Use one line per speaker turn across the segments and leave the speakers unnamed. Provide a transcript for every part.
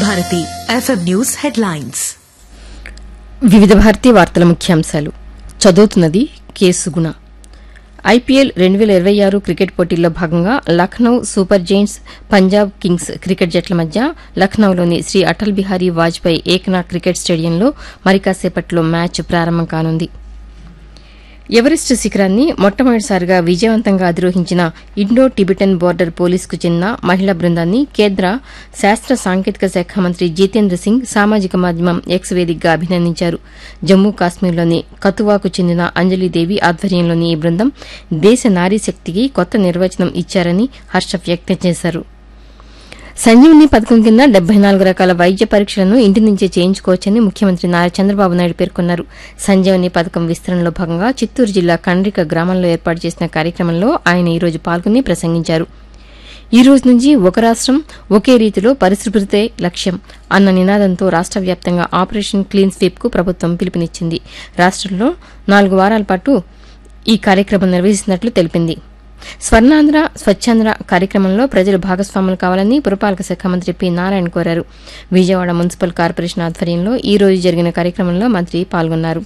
Bharati FM news headlines
వివిధ భారతీ వార్తల ముఖ్యాంశాలు చదువుతున్నది కేసుగుణ ఐపీఎల్ రెండు వేల ఇరవై ఆరు క్రికెట్ పోటీల్లో భాగంగా Lucknow super giants Punjab kings cricket జట్ల మధ్య లక్నోలోని శ్రీ అటల్ బిహారీ వాజ్పేయి ఏకనాథ్ క్రికెట్ స్టేడియంలో మరి కాసేపట్లో మ్యాచ్ ప్రారంభం కానుంది ఎవరెస్ట్ శిఖరాన్ని మొట్టమొదటిసారిగా విజయవంతంగా అధిరోహించిన ఇండో టిబెటన్ బోర్డర్ పోలీసుకు చెందిన మహిళా బృందాన్ని కేంద్ర శాస్త్ర సాంకేతిక శాఖ మంత్రి జితేంద్ర సింగ్ సామాజిక మాధ్యమం ఎక్స్ వేదికగా అభినందించారు జమ్మూ కాశ్మీర్లోని కతువాకు చెందిన అంజలిదేవి ఆధ్వర్యంలోని ఈ బృందం దేశ నారీ శక్తికి కొత్త నిర్వచనం ఇచ్చారని హర్షం వ్యక్తం చేశారు సంజీవని పథకం కింద డెబ్బై నాలుగు రకాల వైద్య పరీక్షలను ఇంటి నుంచే చేయించుకోవచ్చని ముఖ్యమంత్రి నారా చంద్రబాబు నాయుడు పేర్కొన్నారు సంజీవని పథకం విస్తరణలో భాగంగా చిత్తూరు జిల్లా కండ్రిక గ్రామంలో ఏర్పాటు చేసిన కార్యక్రమంలో ఆయన ఈ రోజు పాల్గొని ప్రసంగించారు ఈ రోజు నుంచి ఒక రాష్టం ఒకే రీతిలో పరిశుభ్రతే లక్ష్యం అన్న నినాదంతో రాష్ట వ్యాప్తంగా ఆపరేషన్ క్లీన్ స్వీప్ కు ప్రభుత్వం పిలుపునిచ్చింది రాష్టంలో నాలుగు వారాల పాటు ఈ కార్యక్రమం నిర్వహిస్తున్నట్లు తెలిపింది స్వర్ణాంధ్ర స్వచ్ఛాంధ్ర కార్యక్రమంలో ప్రజలు భాగస్వాములు కావాలని పురపాలక శాఖ మంత్రి పి నారాయణ కోరారు విజయవాడ మున్సిపల్ కార్పొరేషన్ ఆధ్వర్యంలో ఈ రోజు జరిగిన కార్యక్రమంలో మంత్రి పాల్గొన్నారు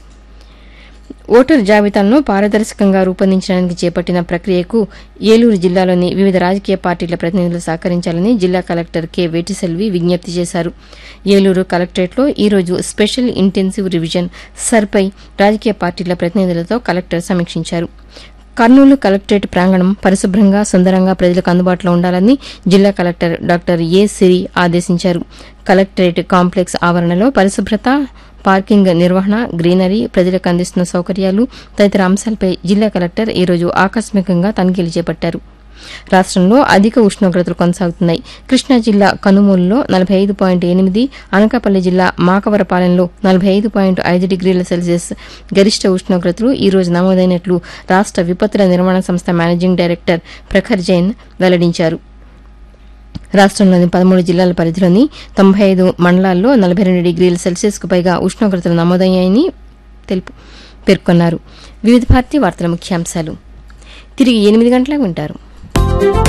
ఓటర్ జాబితాలను పారదర్శకంగా రూపొందించడానికి చేపట్టిన ప్రక్రియకు ఏలూరు జిల్లాలోని వివిధ రాజకీయ పార్టీల ప్రతినిధులు సహకరించాలని జిల్లా కలెక్టర్ కె వేటిసెల్వి విజ్ఞప్తి చేశారు ఏలూరు కలెక్టరేట్లో ఈ రోజు స్పెషల్ ఇంటెన్సివ్ రివిజన్ సర్పై రాజకీయ పార్టీల ప్రతినిధులతో కలెక్టర్ సమీక్షించారు కర్నూలు కలెక్టరేట్ ప్రాంగణం పరిశుభ్రంగా సుందరంగా ప్రజలకు అందుబాటులో ఉండాలని జిల్లా కలెక్టర్ డాక్టర్ ఏ సిరి ఆదేశించారు కలెక్టరేట్ కాంప్లెక్స్ ఆవరణలో పరిశుభ్రత పార్కింగ్ నిర్వహణ గ్రీనరీ ప్రజలకు అందిస్తున్న సౌకర్యాలు తదితర అంశాలపై జిల్లా కలెక్టర్ ఈ రోజు ఆకస్మికంగా తనిఖీలు చేపట్టారు రాష్టంలో అధిక ఉష్ణోగ్రతలు కొనసాగుతున్నాయి కృష్ణా జిల్లా కనుమూలులో నలభై ఐదు పాయింట్ ఎనిమిది అనకాపల్లి జిల్లా మాకవరపాలెంలో నలభై ఐదు పాయింట్ ఐదు డిగ్రీల సెల్సియస్ గరిష్ట ఉష్ణోగ్రతలు ఈ రోజు నమోదైనట్లు రాష్ట విపత్తుల నిర్వహణ సంస్థ మేనేజింగ్ డైరెక్టర్ ప్రఖర్ జైన్ వెల్లడించారు రాష్టంలోని పదమూడు జిల్లాల పరిధిలోని తొంభై ఐదు మండలాల్లో నలభై రెండు డిగ్రీల సెల్సియస్ కు పైగా ఉష్ణోగ్రతలు నమోదయ్యాయని తెలుపు పేర్కొన్నారు వివిధ భారతీయ వార్తల ముఖ్యాంశాలు తిరిగి ఎనిమిది గంటలకు వింటారు